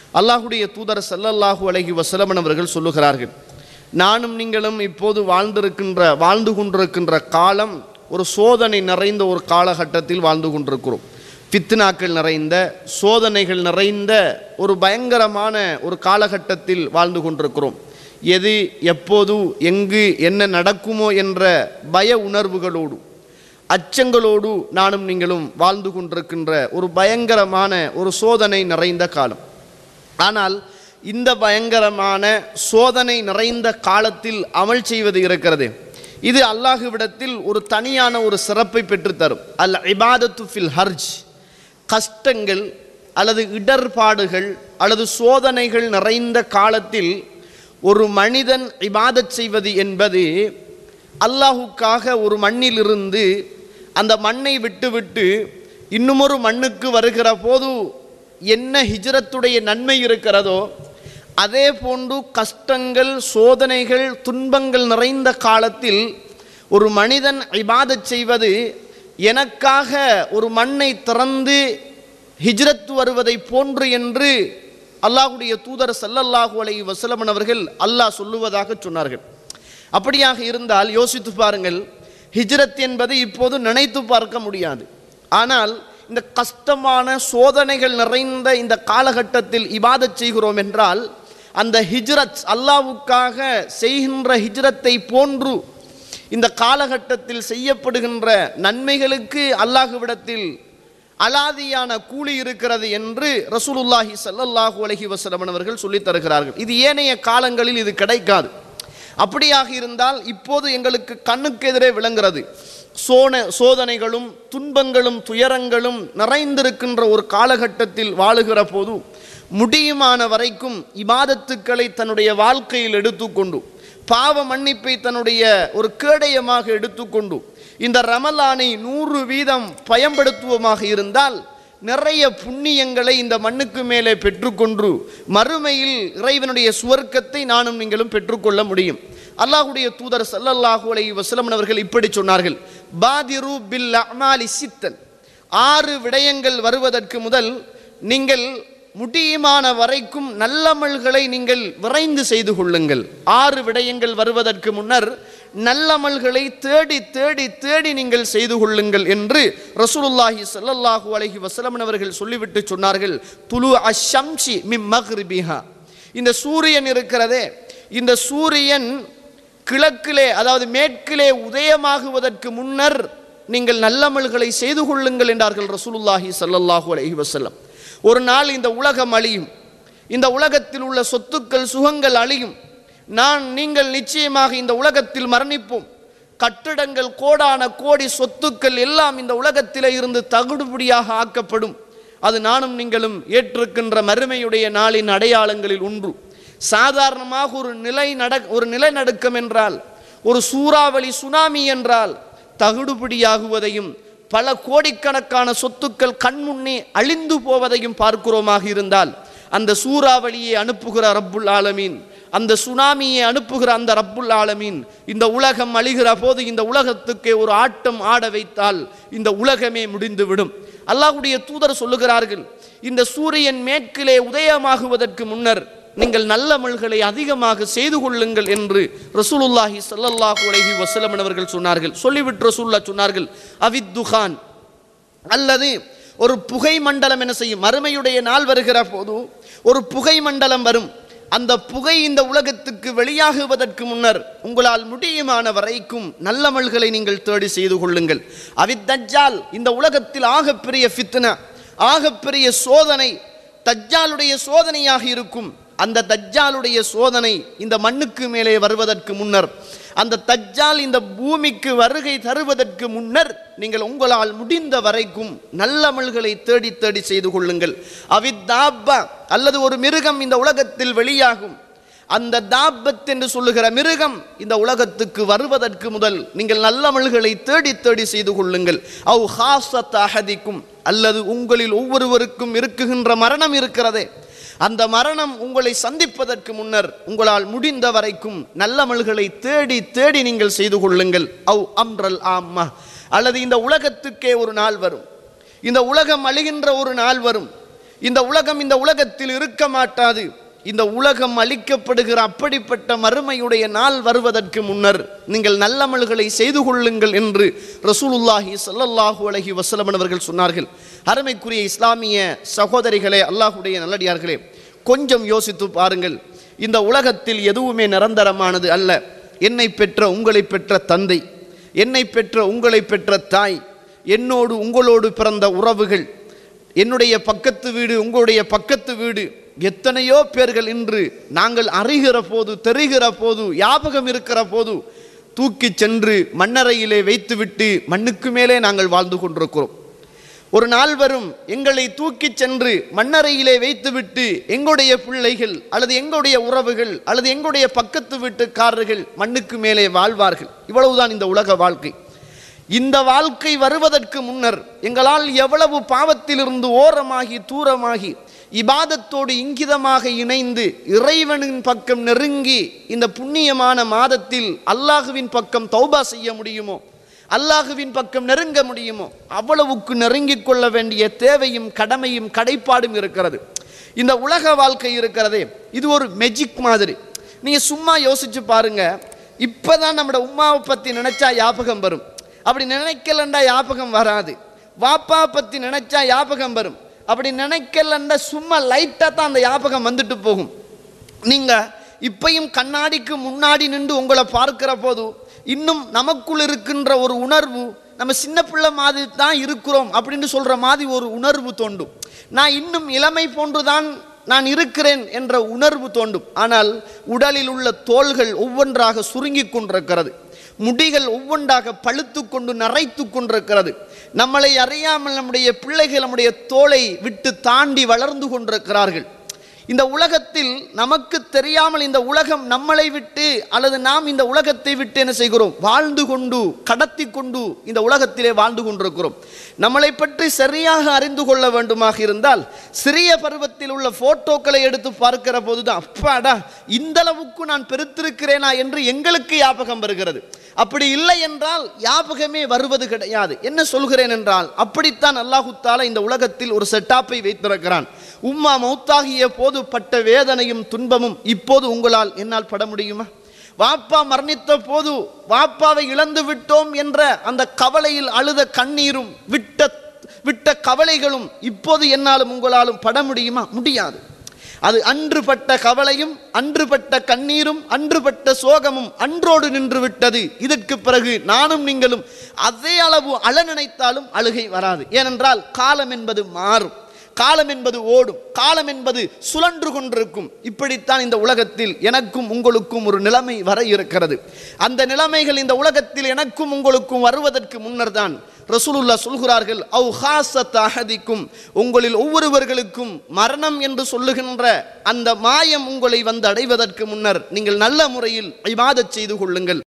அல்லாஹுடைய தூதர் ஸல்லல்லாஹு அலைஹி வஸல்லம் அவர்கள் சொல்லுகிறார்கள் நானும் நீங்களும் இப்போது வாழ்ந்திருக்கின்ற வாழ்ந்து கொண்டிருக்கின்ற காலம் ஒரு சோதனை நிறைந்த ஒரு காலகட்டத்தில் வாழ்ந்து கொண்டிருக்கிறோம் ஃபித்னாக்கள் நிறைந்த சோதனைகள் நிறைந்த ஒரு பயங்கரமான ஒரு காலகட்டத்தில் வாழ்ந்து கொண்டிருக்கிறோம் எது எப்போது எங்கு என்ன நடக்குமோ என்ற பய உணர்வுகளோடு அச்சங்களோடு நானும் நீங்களும் வாழ்ந்து கொண்டிருக்கின்ற ஒரு பயங்கரமான ஒரு சோதனை நிறைந்த காலம் ஆனால் இந்த பயங்கரமான சோதனை நிறைந்த காலத்தில் அமல் செய்வது இருக்கிறது இது அல்லாஹுவிடத்தில் ஒரு தனியான ஒரு சிறப்பை பெற்றுத்தரும் அல் இபாதத்து ஃபில் ஹர்ஜ் கஷ்டங்கள் அல்லது இடர்பாடுகள் அல்லது சோதனைகள் நிறைந்த காலத்தில் ஒரு மனிதன் இபாதத் செய்வது என்பது அல்லாஹுக்காக ஒரு மண்ணிலிருந்து அந்த மண்ணை விட்டுவிட்டு இன்னுமொரு மண்ணுக்கு வருகிற போது என்ன ஹிஜ்ரத்துடைய நன்மை இருக்கிறதோ அதே போன்று கஷ்டங்கள் சோதனைகள் துன்பங்கள் நிறைந்த காலத்தில் ஒரு மனிதன் இபாதத் செய்வது எனக்காக ஒரு மண்ணை திறந்து ஹிஜ்ரத் வருவதை போன்று என்று அல்லாஹுடைய தூதர் ஸல்லல்லாஹு அலைஹி வஸல்லம் அவர்கள் அல்லாஹ் சொல்லுவதாக சொன்னார்கள் அப்படியாக இருந்தால் யோசித்து பாருங்கள் ஹிஜ்ரத் என்பது இப்போது நினைத்து பார்க்க முடியாது ஆனால் இந்த கஷ்டமான சோதனைகள் நிறைந்த இந்த காலகட்டத்தில் இபாதத் செய்கிறோம் என்றால் அந்த ஹிஜ்ரத் அல்லாவுக்காக செய்கின்ற ஹிஜ்ரத்தை போன்று இந்த காலகட்டத்தில் செய்யப்படுகின்ற நன்மைகளுக்கு அல்லாஹுவிடத்தில் அலாதியான கூலி இருக்கிறது என்று ரசூலுல்லாஹி ஸல்லல்லாஹு அலைஹி வஸல்லம் அவர்கள் சொல்லித் தருகிறார்கள் இது ஏனைய காலங்களில் இது கிடைக்காது அப்படியாக இருந்தால் இப்போது எங்களுக்கு கண்ணுக்கு எதிரே விளங்குறது சோன சோதனைகளும் துன்பங்களும் துயரங்களும் நிறைந்திருக்கின்ற ஒரு காலகட்டத்தில் வாழுகிற போது முடியுமான வரைக்கும் இபாதத்துக்களை தன்னுடைய வாழ்க்கையில் எடுத்துக்கொண்டு பாவ மன்னிப்பை தன்னுடைய ஒரு கேடயமாக எடுத்துக்கொண்டு இந்த ரமலானை நூறு வீதம் பயன்படுத்துவோமாக இருந்தால் நிறைய புண்ணியங்களை இந்த மண்ணுக்கு மேலே பெற்றுக்கொண்டு மறுமையில் இறைவனுடைய சுவர்க்கத்தை நானும் நீங்களும் பெற்றுக்கொள்ள முடியும் அல்லாஹுடைய தூதர் ஸல்லல்லாஹு அலைஹி வஸல்லம் அவர்கள் இப்படி சொன்னார்கள் பாதிரு பில் அமாலி சித்தன் ஆறு விடயங்கள் வருவதற்கு முதல் நீங்கள் முடியுமான வரைக்கும் நல்லமல்களை நீங்கள் விரைந்து செய்து கொள்ளுங்கள் ஆறு விடயங்கள் வருவதற்கு முன்னர் நல்லமல்களை தேடி தேடி தேடி நீங்கள் செய்து கொள்ளுங்கள் என்று ரசூலுல்லாஹி ஸல்லல்லாஹு அலைஹி வஸல்லம் அவர்கள் சொல்லிவிட்டு சொன்னார்கள் துலு அஷம்சி மிம் மக்ரிபிஹா இந்த சூரியன் இருக்கிறதே இந்த சூரியன் கிழக்கிலே அதாவது மேற்கிலே உதயமாகுவதற்கு முன்னர் நீங்கள் நல்லமல்களை செய்து கொள்ளுங்கள் என்றார்கள் ரசூலுல்லாஹி ஸல்லல்லாஹு அலைஹி வஸல்லம் ஒரு நாள் இந்த உலகம் அழியும் இந்த உலகத்தில் உள்ள சொத்துக்கள் சுகங்கள் அழியும் நான் நீங்கள் நிச்சயமாக இந்த உலகத்தில் மரணிப்போம் கட்டிடங்கள் கோடான கோடி சொத்துக்கள் எல்லாம் இந்த நிலத்திலே இருந்து தகுடுபடியாக ஆக்கப்படும் அது நானும் நீங்களும் ஏற்றிருக்கின்ற மறுமையுடைய நாளின் அடையாளங்களில் ஒன்று சாதாரணமாக ஒரு நிலை நட ஒரு நிலநடுக்கம் என்றால் ஒரு சூறாவளி சுனாமி என்றால் தகுடுபடியாகுவதையும் பல கோடிக்கணக்கான சொத்துக்கள் கண்முன்னே அழிந்து போவதையும் பார்க்கிறோமாக இருந்தால் அந்த சூறாவளியை அனுப்புகிற ரப்புல் ஆலமீன் அந்த சுனாமியை அனுப்புகிற அந்த ரப்புல் ஆலமீன் இந்த உலகம் அழிகிற போது இந்த உலகத்துக்கே ஒரு ஆட்டம் ஆட வைத்தால் இந்த உலகமே முடிந்துவிடும் அல்லாஹ்வுடைய தூதர் சொல்லுகிறார்கள் இந்த சூரியன் மேற்கிலே உதயமாகுவதற்கு முன்னர் நீங்கள் நல்ல அமல்களை அதிகமாக செய்து கொள்ளுங்கள் என்று ரசூலுல்லாஹி ஸல்லல்லாஹு அலைஹி வஸல்லம் அவர்கள் சொன்னார்கள் சொல்லிவிட்டு ரசூலுல்லாஹ் சொன்னார்கள் அவித்துகான் அல்லது ஒரு புகை மண்டலம் என்ன செய்யும் மறுமையுடைய நாள் வருகிற போது ஒரு புகை மண்டலம் வரும் அந்த புகை இந்த உலகத்துக்கு வெளியாகுவதற்கு முன்னர் உங்களால் முடியுமான வரைக்கும் நல்லமல்களை நீங்கள் தேடி செய்து கொள்ளுங்கள் அவித்தஜ்ஜால் இந்த உலகத்தில் ஆகப்பெரிய ஃபித்னா ஆகப்பெரிய சோதனை தஜ்ஜாலுடைய சோதனையாக இருக்கும் அந்த தஜ்ஜாலுடைய சோதனை இந்த மண்ணுக்கு மேலே வருவதற்கு முன்னர் அந்த தஜ்ஜால் இந்த பூமிக்கு வருகை தருவதற்கு முன்னர் நீங்கள் உங்களால் முடிந்த வரைக்கும் நல்லமல்களை தேடி தேடி செய்து கொள்ளுங்கள் அவித்தாப்பா அல்லது ஒரு மிருகம் இந்த உலகத்தில் வெளியாகும் அந்த தாபத் என்று சொல்லுகிற மிருகம் இந்த உலகத்துக்கு வருவதற்கு முதல் நீங்கள் நல்லமல்களை தேடி தேடி செய்து கொள்ளுங்கள் அவ் ஹாசத் அஹதிக்கும் அல்லது உங்களில் ஒவ்வொருவருக்கும் இருக்குகின்ற மரணம் இருக்கிறதே அந்த மரணம் உங்களை சந்திப்பதற்கு முன்னர் உங்களால் முடிந்த வரைக்கும் நல்லமல்களை தேடி தேடி நீங்கள் செய்து கொள்ளுங்கள் அவ் அம்ரல் ஆம்மா அல்லது இந்த உலகத்துக்கே ஒரு நாள் வரும் இந்த உலகம் அழிகின்ற ஒரு நாள் வரும் இந்த உலகம் இந்த உலகத்தில் இருக்க மாட்டாது இந்த உலகம் அளிக்கப்படுகிற அப்படிப்பட்ட மறுமையுடைய நாள் வருவதற்கு முன்னர் நீங்கள் நல்லமல்களை செய்து கொள்ளுங்கள் என்று ரசூலுல்லாஹி ஸல்லல்லாஹு அலைஹி வஸல்லம் அவர்கள் சொன்னார்கள் அருமைக்குரிய இஸ்லாமிய சகோதரிகளே அல்லாஹுடைய நல்லடியார்களே கொஞ்சம் யோசித்து பாருங்கள் இந்த உலகத்தில் எதுவுமே நிரந்தரமானது அல்ல என்னை பெற்ற உங்களை பெற்ற தந்தை என்னை பெற்ற உங்களை பெற்ற தாய் என்னோடு உங்களோடு பிறந்த உறவுகள் என்னுடைய பக்கத்து வீடு உங்களுடைய பக்கத்து வீடு எத்தனையோ பேர்கள் இன்று நாங்கள் அறிகிற போது தெரிகிற போது ஞாபகம் இருக்கிற போது தூக்கிச் சென்று மண்ணறையிலே வைத்துவிட்டு மண்ணுக்கு மேலே நாங்கள் வாழ்ந்து கொண்டிருக்கிறோம் ஒரு நாள் வரும் எங்களை தூக்கிச் சென்று மண்ணறையிலே வைத்துவிட்டு எங்களுடைய பிள்ளைகள் அல்லது எங்களுடைய உறவுகள் அல்லது எங்களுடைய பக்கத்து வீட்டுக்காரர்கள் மண்ணுக்கு மேலே வாழ்வார்கள் இவ்வளவுதான் இந்த உலக வாழ்க்கை இந்த வாழ்க்கை வருவதற்கு முன்னர் எங்களால் எவ்வளவு பாவத்திலிருந்து ஓரமாகி தூரமாகி இபாதத்தோடு இங்கிதமாக இணைந்து இறைவனின் பக்கம் நெருங்கி இந்த புண்ணியமான மாதத்தில் அல்லாஹுவின் பக்கம் தௌபா செய்ய முடியுமோ அல்லாஹுவின் பக்கம் நெருங்க முடியுமோ அவ்வளவுக்கு நெருங்கிக் கொள்ள வேண்டிய தேவையும் கடமையும் கடைப்பாடும் இருக்கிறது இந்த உலக வாழ்க்கை இருக்கிறதே இது ஒரு மெஜிக் மாதிரி நீங்கள் சும்மா யோசிச்சு பாருங்க இப்பதான் நம்மளோட உமாவை பற்றி நினைச்சா ஞாபகம் வரும் அப்படி நினைக்கலண்டா ஞாபகம் வராது வாப்பா பற்றி நினைச்சா ஞாபகம் வரும் அப்படி நினைக்கலண்டா சும்மா லைட்டாக தான் அந்த ஞாபகம் வந்துட்டு போகும் நீங்க இப்பையும் கண்ணாடிக்கு முன்னாடி நின்று உங்களை பார்க்கிற போது இன்னும் நமக்குள் இருக்கின்ற ஒரு உணர்வு நம்ம சின்ன பிள்ளை மாதிரி தான் இருக்கிறோம் அப்படின்னு சொல்ற மாதிரி ஒரு உணர்வு தோண்டும் நான் இன்னும் இளமை போன்றுதான் நான் இருக்கிறேன் என்ற உணர்வு தோண்டும் ஆனால் உடலில் உள்ள தோள்கள் ஒவ்வொன்றாக சுருங்கிக் கொண்டிருக்கிறது முடிகள் ஒவ்வொன்றாக பழுத்து கொண்டு நரைத்து கொண்டிருக்கிறது நம்மளை அறியாமல் நம்முடைய பிள்ளைகள் நம்முடைய தோலை விட்டு தாண்டி வளர்ந்து கொண்டிருக்கிறார்கள் இந்த உலகத்தில் நமக்கு தெரியாமல் இந்த உலகம் நம்மளை விட்டு அல்லது நாம் இந்த உலகத்தை விட்டு என்ன செய்கிறோம் வாழ்ந்து கொண்டு கடத்தி கொண்டு இந்த உலகத்திலே வாழ்ந்து கொண்டிருக்கிறோம் நம்மளை பற்றி சரியாக அறிந்து கொள்ள வேண்டுமாக இருந்தால் சிறிய பருவத்தில் உள்ள போட்டோக்களை எடுத்து பார்க்கிற போதுதான் அப்பாடா இந்த அளவுக்கு நான் பெருத்திருக்கிறேனா என்று எங்களுக்கு ஞாபகம் வருகிறது அப்படி இல்லை என்றால் ஞாபகமே வருவது கிடையாது என்ன சொல்கிறேன் என்றால் அப்படித்தான் அல்லாஹு தாலா இந்த உலகத்தில் ஒரு செட்டாப்பை வைத்திருக்கிறான் உம்மா மௌத்தாகிய போது பட்ட வேதனையும் துன்பமும் இப்போது உங்களால் என்னால் பட முடியுமா வாப்பா மரணித்த போது வாப்பாவை இழந்து விட்டோம் என்ற அந்த கவலையில் அழுத கண்ணீரும் விட்ட விட்ட கவலைகளும் இப்போது என்னாலும் உங்களாலும் பட முடியுமா முடியாது அது அன்று பட்ட கவலையும் அன்று பட்ட கண்ணீரும் அன்று பட்ட சோகமும் அன்றோடு நின்று விட்டது இதற்கு பிறகு நானும் நீங்களும் அதே அளவு அழ நினைத்தாலும் அழுகை வராது ஏனென்றால் காலம் என்பது மாறும் காலம் என்பது ஓடும் காலம் என்பது சுழன்று கொண்டிருக்கும் இப்படித்தான் இந்த உலகத்தில் எனக்கும் உங்களுக்கும் ஒரு நிலைமை வர இருக்கிறது அந்த நிலைமைகள் இந்த உலகத்தில் எனக்கும் உங்களுக்கும் வருவதற்கு முன்னர் தான் ரசூலுல்லா சொல்கிறார்கள் அவு ஹாசத் அஹதிக்கும் உங்களில் ஒவ்வொருவர்களுக்கும் மரணம் என்று சொல்லுகின்ற அந்த மாயம் உங்களை வந்து அடைவதற்கு முன்னர் நீங்கள் நல்ல முறையில் இபாதத் செய்து கொள்ளுங்கள்